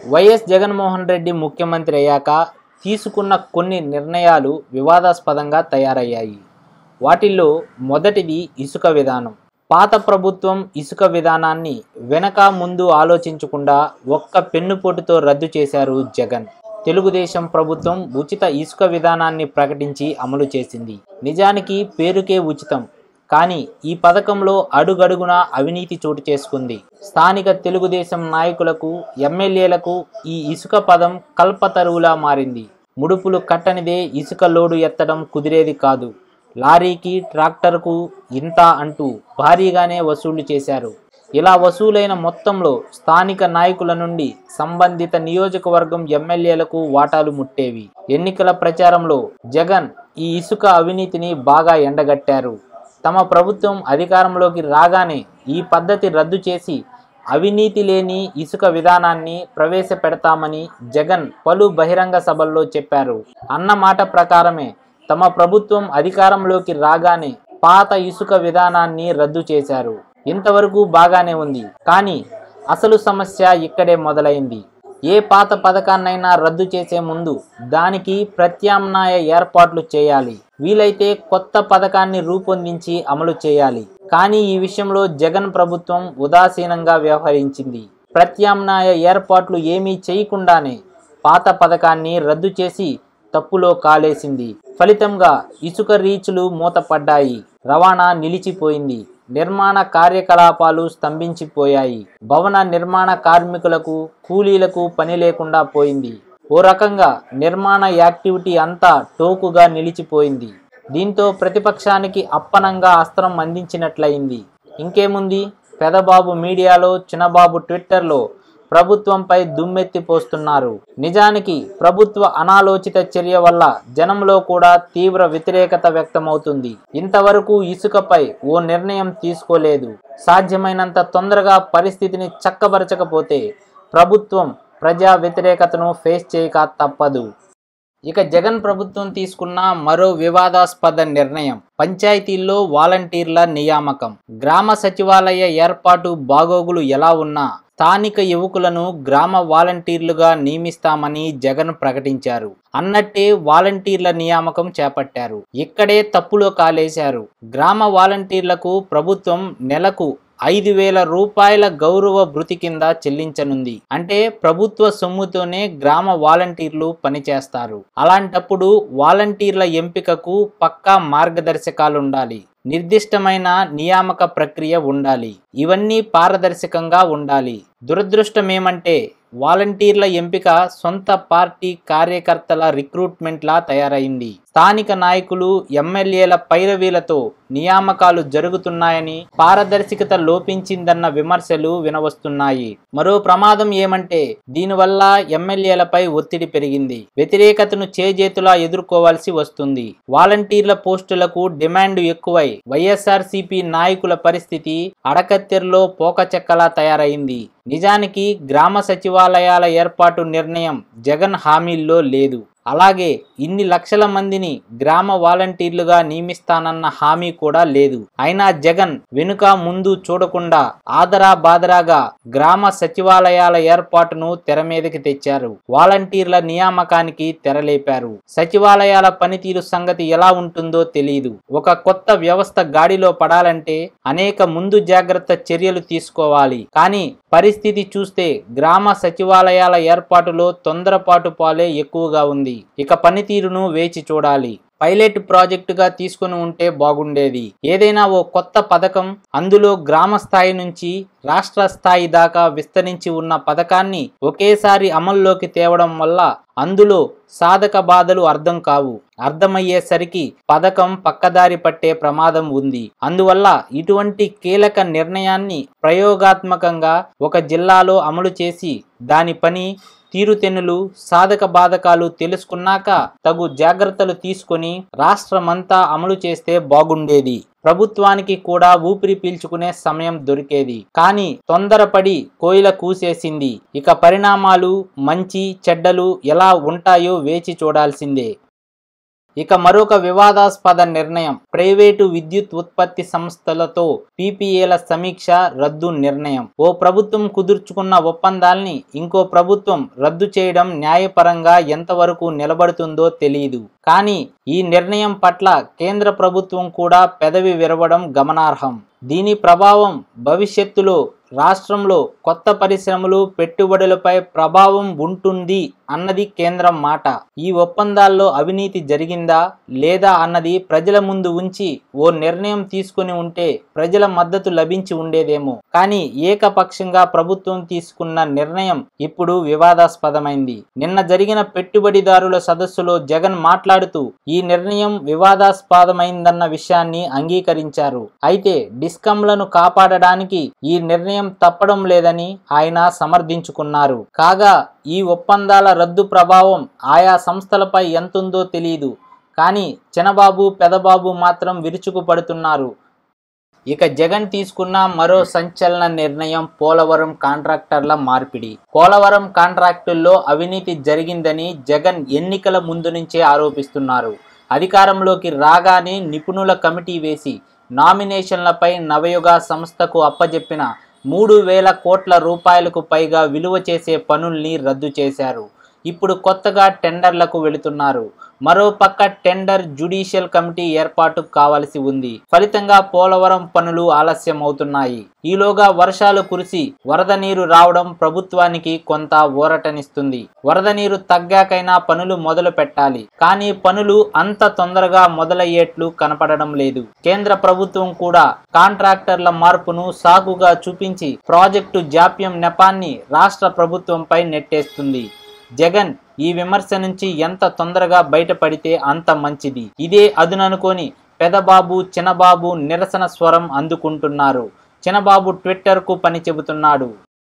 YS Jaganmohan Reddy ముఖ్యమంత్రి అయ్యాక తీసుకున్న కొన్ని నిర్ణయాలు వివాదాస్పదంగా తయారయ్యాయి వాటిల్లో మొదటిది ఇసుక విధానం పాత ప్రభుత్వం ఇసుక విధానాన్ని వెనక ముందు ఆలోచించకుండా ఒక్క పెన్నుపోటుతో రద్దు చేశారు జగన్ తెలుగుదేశం ప్రభుత్వం ఉచిత ఇసుక విధానాన్ని ప్రకటించి అమలు చేసింది నిజానికి పేరుకే ఉచితం కానీ ఈ పథకంలో అడుగడుగున అవినీతి చోటు చేసుకుంది స్థానిక తెలుగుదేశం నాయకులకు ఎమ్మెల్యేలకు ఈ ఇసుక పదం కల్పతరువులా మారింది ముడుపులు కట్టనిదే ఇసుక లోడు ఎత్తడం కుదిరేది కాదు లారీకి ట్రాక్టర్కు ఇంత అంటూ భారీగానే వసూలు చేశారు ఇలా వసూలైన మొత్తంలో స్థానిక నాయకుల నుండి సంబంధిత నియోజకవర్గం ఎమ్మెల్యేలకు వాటాలు ముట్టేవి ఎన్నికల ప్రచారంలో జగన్ ఈ ఇసుక అవినీతిని బాగా ఎండగట్టారు తమ ప్రభుత్వం అధికారంలోకి రాగానే ఈ పద్ధతి రద్దు చేసి అవినీతి లేని ఇసుక విధానాన్ని ప్రవేశపెడతామని జగన్ పలు బహిరంగ సభల్లో చెప్పారు అన్న మాట ప్రకారమే తమ ప్రభుత్వం అధికారంలోకి రాగానే పాత ఇసుక విధానాన్ని రద్దు చేశారు ఇంతవరకు బాగానే ఉంది కానీ అసలు సమస్య ఇక్కడే మొదలైంది ఏ పాత పథకాన్నైనా రద్దు చేసే ముందు దానికి ప్రత్యామ్నాయ ఏర్పాట్లు చేయాలి వీలైతే కొత్త పథకాన్ని రూపొందించి అమలు చేయాలి కానీ ఈ విషయంలో జగన్ ప్రభుత్వం ఉదాసీనంగా వ్యవహరించింది ప్రత్యామ్నాయ ఏర్పాట్లు ఏమీ చేయకుండానే పాత పథకాన్ని రద్దు చేసి తప్పులో కాలేసింది ఫలితంగా ఇసుక రీచ్లు మూతపడ్డాయి రవాణా నిలిచిపోయింది నిర్మాణ కార్యకలాపాలు స్తంభించిపోయాయి భవన నిర్మాణ కార్మికులకు కూలీలకు పని లేకుండా పోయింది ఓ రకంగా నిర్మాణ యాక్టివిటీ అంతా టోకుగా నిలిచిపోయింది దీంతో ప్రతిపక్షానికి అప్పనంగా అస్త్రం అందించినట్లయింది ఇంకేముంది పెదబాబు మీడియాలో చిన్నబాబు ట్విట్టర్లో ప్రభుత్వంపై దుమ్మెత్తి పోస్తున్నారు నిజానికి ప్రభుత్వ అనాలోచిత చర్య వల్ల జనంలో కూడా తీవ్ర వ్యతిరేకత వ్యక్తమవుతుంది ఇంతవరకు ఇసుకపై ఓ నిర్ణయం తీసుకోలేదు సాధ్యమైనంత తొందరగా పరిస్థితిని చక్కబరచకపోతే ప్రభుత్వం ప్రజా వ్యతిరేకతను ఫేస్ చేయక తప్పదు ఇక జగన్ ప్రభుత్వం తీసుకున్న మరో వివాదాస్పద నిర్ణయం పంచాయతీల్లో వాలంటీర్ల నియామకం గ్రామ సచివాలయ ఏర్పాటు బాగోగులు ఎలా ఉన్నా స్థానిక యువకులను గ్రామ వాలంటీర్లుగా నియమిస్తామని జగన్ ప్రకటించారు అన్నట్టే వాలంటీర్ల నియామకం చేపట్టారు ఇక్కడే తప్పులో కాలేశారు గ్రామ వాలంటీర్లకు ప్రభుత్వం నెలకు ఐదు వేల రూపాయల గౌరవ భృతి కింద చెల్లించనుంది అంటే ప్రభుత్వ సొమ్ముతోనే గ్రామ వాలంటీర్లు పనిచేస్తారు అలాంటప్పుడు వాలంటీర్ల ఎంపికకు పక్కా మార్గదర్శకాలు ఉండాలి నిర్దిష్టమైన నియామక ప్రక్రియ ఉండాలి ఇవన్నీ పారదర్శకంగా ఉండాలి దురదృష్టమేమంటే వాలంటీర్ల ఎంపిక సొంత పార్టీ కార్యకర్తల రిక్రూట్మెంట్లా తయారైంది స్థానిక నాయకులు ఎమ్మెల్యేల పైరవీలతో నియామకాలు జరుగుతున్నాయని పారదర్శకత లోపించిందన్న విమర్శలు వినవస్తున్నాయి మరో ప్రమాదం ఏమంటే దీనివల్ల ఎమ్మెల్యేలపై ఒత్తిడి పెరిగింది వ్యతిరేకతను చేజేతులా ఎదుర్కోవాల్సి వస్తుంది వాలంటీర్ల పోస్టులకు డిమాండ్ ఎక్కువై వైఎస్ఆర్సీపీ నాయకుల పరిస్థితి అడకత్తెరలో పోకచెక్కలా తయారైంది నిజానికి గ్రామ సచివాలయాల ఏర్పాటు నిర్ణయం జగన్ హామీల్లో లేదు అలాగే ఇన్ని లక్షల మందిని గ్రామ వాలంటీర్లుగా నియమిస్తానన్న హామీ కూడా లేదు అయినా జగన్ వెనుక ముందు చూడకుండా ఆదరా బాదరాగా గ్రామ సచివాలయాల ఏర్పాటును తెర మీదకి తెచ్చారు వాలంటీర్ల నియామకానికి తెరలేపారు సచివాలయాల పనితీరు సంగతి ఎలా ఉంటుందో తెలియదు ఒక కొత్త వ్యవస్థ గాడిలో పడాలంటే అనేక ముందు జాగ్రత్త చర్యలు తీసుకోవాలి కానీ పరిస్థితి చూస్తే గ్రామ సచివాలయాల ఏర్పాటులో తొందరపాటు పాలే ఎక్కువగా ఉంది ఇక పనితీరును వేచి చూడాలి పైలట్ ప్రాజెక్టుగా తీసుకుని ఉంటే బాగుండేది ఏదైనా ఓ కొత్త పథకం అందులో గ్రామ స్థాయి నుంచి రాష్ట్ర స్థాయి దాకా విస్తరించి ఉన్న పథకాన్ని ఒకేసారి అమల్లోకి తేవడం వల్ల అందులో సాధక బాధలు అర్థం కావు అర్థమయ్యేసరికి పథకం పక్కదారి పట్టే ప్రమాదం ఉంది అందువల్ల ఇటువంటి కీలక నిర్ణయాన్ని ప్రయోగాత్మకంగా ఒక జిల్లాలో అమలు చేసి దాని పని తీరుతెన్నులు సాధక బాధకాలు తెలుసుకున్నాక తగు జాగ్రత్తలు తీసుకొని రాష్ట్రమంతా అమలు చేస్తే బాగుండేది ప్రభుత్వానికి కూడా ఊపిరి పీల్చుకునే సమయం దొరికేది కానీ తొందరపడి కోయిల కూసేసింది ఇక పరిణామాలు మంచి చెడ్డలు ఎలా ఉంటాయో వేచి చూడాల్సిందే ఇక మరొక వివాదాస్పద నిర్ణయం ప్రైవేటు విద్యుత్ ఉత్పత్తి సంస్థలతో పీపీఏల సమీక్ష రద్దు నిర్ణయం ఓ ప్రభుత్వం కుదుర్చుకున్న ఒప్పందాల్ని ఇంకో ప్రభుత్వం రద్దు చేయడం న్యాయపరంగా ఎంతవరకు నిలబడుతుందో తెలియదు కానీ ఈ నిర్ణయం పట్ల కేంద్ర ప్రభుత్వం కూడా పెదవి విరవడం గమనార్హం దీని ప్రభావం భవిష్యత్తులో రాష్ట్రంలో కొత్త పరిశ్రమలు పెట్టుబడులపై ప్రభావం ఉంటుంది అన్నది కేంద్రం మాట ఈ ఒప్పందాల్లో అవినీతి జరిగిందా లేదా అన్నది ప్రజల ముందు ఉంచి ఓ నిర్ణయం తీసుకుని ఉంటే ప్రజల మద్దతు లభించి ఉండేదేమో కానీ ఏకపక్షంగా ప్రభుత్వం తీసుకున్న నిర్ణయం ఇప్పుడు వివాదాస్పదమైంది నిన్న జరిగిన పెట్టుబడిదారుల సదస్సులో జగన్ మాట్లాడుతూ ఈ నిర్ణయం వివాదాస్పదమైందన్న విషయాన్ని అంగీకరించారు అయితే డిస్కంలను కాపాడడానికి ఈ నిర్ణయం తప్పడం లేదని ఆయన సమర్థించుకున్నారు కాగా ఈ ఒప్పందాల రద్దు ప్రభావం ఆయా సంస్థలపై ఎంతుందో తెలియదు కానీ చినబాబు పెదబాబు మాత్రం విరుచుకుపడుతున్నారు ఇక జగన్ తీసుకున్న మరో సంచలన నిర్ణయం పోలవరం కాంట్రాక్టర్ల మార్పిడి పోలవరం కాంట్రాక్టుల్లో అవినీతి జరిగిందని జగన్ ఎన్నికల ముందు నుంచే ఆరోపిస్తున్నారు అధికారంలోకి రాగానే నిపుణుల కమిటీ వేసి నామినేషన్లపై నవయుగ సంస్థకు అప్పజెప్పిన మూడు వేల కోట్ల రూపాయలకు పైగా విలువ చేసే పనుల్ని రద్దు చేశారు ఇప్పుడు కొత్తగా టెండర్లకు వెళుతున్నారు మరో పక్క టెండర్ జ్యుడిషియల్ కమిటీ ఏర్పాటు కావలసి ఉంది ఫలితంగా పోలవరం పనులు ఆలస్యం అవుతున్నాయి ఈలోగా వర్షాలు కురిసి వరద నీరు రావడం ప్రభుత్వానికి కొంత ఊరటనిస్తుంది వరద నీరు తగ్గాకైనా పనులు మొదలు పెట్టాలి కానీ పనులు అంత తొందరగా మొదలయ్యేట్లు కనపడడం లేదు కేంద్ర ప్రభుత్వం కూడా కాంట్రాక్టర్ల మార్పును సాకుగా చూపించి ప్రాజెక్టు జాప్యం నెపాన్ని రాష్ట్ర ప్రభుత్వంపై నెట్టేస్తుంది జగన్ ఈ విమర్శ నుంచి ఎంత తొందరగా బయటపడితే అంత మంచిది ఇదే అదుననుకొని పెదబాబు చిన్నబాబు నిరసన స్వరం అందుకుంటున్నారు చిన్నబాబు ట్విట్టర్కు పని చెబుతున్నాడు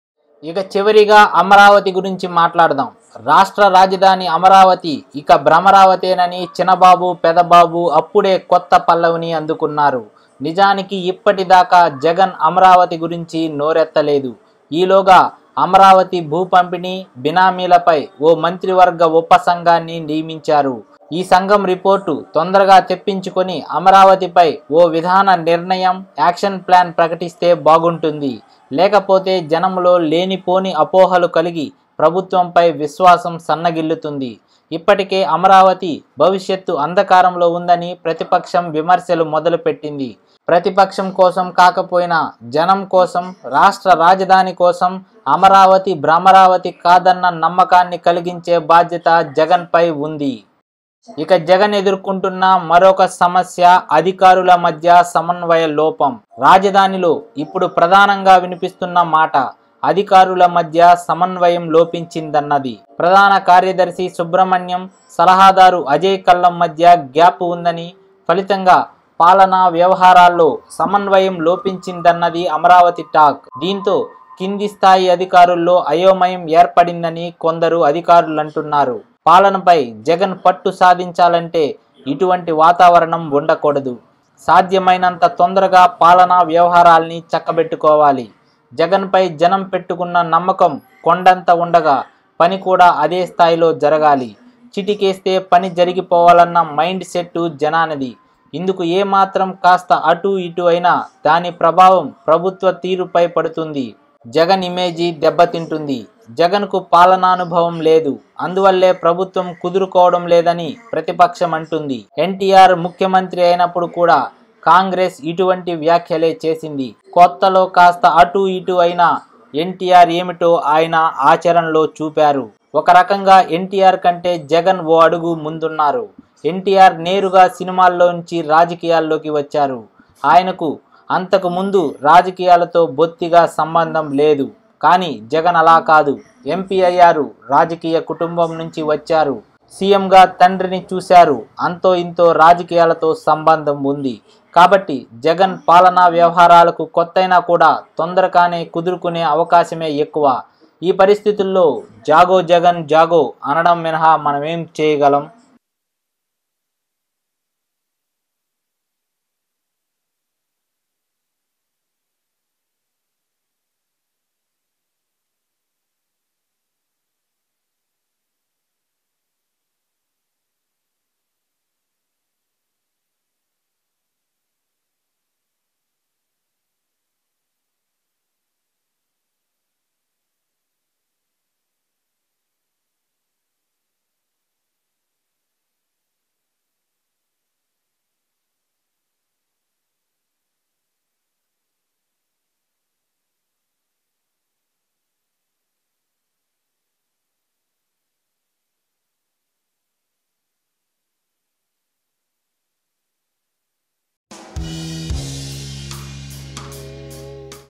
ఇక చివరిగా అమరావతి గురించి మాట్లాడదాం రాష్ట్ర రాజధాని అమరావతి ఇక భ్రమరావతేనని చిన్నబాబు పెదబాబు అప్పుడే కొత్త పల్లవిని అందుకున్నారు నిజానికి ఇప్పటిదాకా జగన్ అమరావతి గురించి నోరెత్తలేదు ఈలోగా అమరావతి భూ పంపిణీ బినామీలపై ఓ మంత్రివర్గ ఉపసంఘాన్ని నియమించారు ఈ సంఘం రిపోర్టు తొందరగా తెప్పించుకొని అమరావతిపై ఓ విధాన నిర్ణయం యాక్షన్ ప్లాన్ ప్రకటిస్తే బాగుంటుంది లేకపోతే జనంలో లేనిపోని అపోహలు కలిగి ప్రభుత్వంపై విశ్వాసం సన్నగిల్లుతుంది ఇప్పటికే అమరావతి భవిష్యత్తు అంధకారంలో ఉందని ప్రతిపక్షం విమర్శలు మొదలుపెట్టింది ప్రతిపక్షం కోసం కాకపోయినా జనం కోసం రాష్ట్ర రాజధాని కోసం అమరావతి భ్రమరావతి కాదన్న నమ్మకాన్ని కలిగించే బాధ్యత జగన్పై ఉంది ఇక జగన్ ఎదుర్కొంటున్న మరొక సమస్య అధికారుల మధ్య సమన్వయ లోపం రాజధానిలో ఇప్పుడు ప్రధానంగా వినిపిస్తున్న మాట అధికారుల మధ్య సమన్వయం లోపించిందన్నది ప్రధాన కార్యదర్శి సుబ్రహ్మణ్యం సలహాదారు అజయ్ కల్లం మధ్య గ్యాప్ ఉందని ఫలితంగా పాలనా వ్యవహారాల్లో సమన్వయం లోపించిందన్నది అమరావతి టాక్ దీంతో కింది స్థాయి అధికారుల్లో అయోమయం ఏర్పడిందని కొందరు అధికారులు అంటున్నారు పాలనపై జగన్ పట్టు సాధించాలంటే ఇటువంటి వాతావరణం ఉండకూడదు సాధ్యమైనంత తొందరగా పాలనా వ్యవహారాల్ని చక్కబెట్టుకోవాలి జగన్పై జనం పెట్టుకున్న నమ్మకం కొండంత ఉండగా పని కూడా అదే స్థాయిలో జరగాలి చిటికేస్తే పని జరిగిపోవాలన్న మైండ్ సెట్ జనానిది ఇందుకు ఏమాత్రం కాస్త అటు ఇటు అయినా దాని ప్రభావం ప్రభుత్వ తీరుపై పడుతుంది జగన్ ఇమేజీ దెబ్బతింటుంది జగన్కు పాలనానుభవం లేదు అందువల్లే ప్రభుత్వం కుదురుకోవడం లేదని ప్రతిపక్షం అంటుంది ఎన్టీఆర్ ముఖ్యమంత్రి అయినప్పుడు కూడా కాంగ్రెస్ ఇటువంటి వ్యాఖ్యలే చేసింది కొత్తలో కాస్త అటు ఇటు అయినా ఎన్టీఆర్ ఏమిటో ఆయన ఆచరణలో చూపారు ఒక రకంగా ఎన్టీఆర్ కంటే జగన్ ఓ అడుగు ముందున్నారు ఎన్టీఆర్ నేరుగా సినిమాల్లోంచి రాజకీయాల్లోకి వచ్చారు ఆయనకు అంతకు ముందు రాజకీయాలతో బొత్తిగా సంబంధం లేదు కానీ జగన్ అలా కాదు ఎంపీ అయ్యారు రాజకీయ కుటుంబం నుంచి వచ్చారు సీఎంగా తండ్రిని చూశారు అంతో ఇంతో రాజకీయాలతో సంబంధం ఉంది కాబట్టి జగన్ పాలనా వ్యవహారాలకు కొత్తైనా కూడా తొందరగానే కుదురుకునే అవకాశమే ఎక్కువ ఈ పరిస్థితుల్లో జాగో జగన్ జాగో అనడం మినహా మనమేం చేయగలం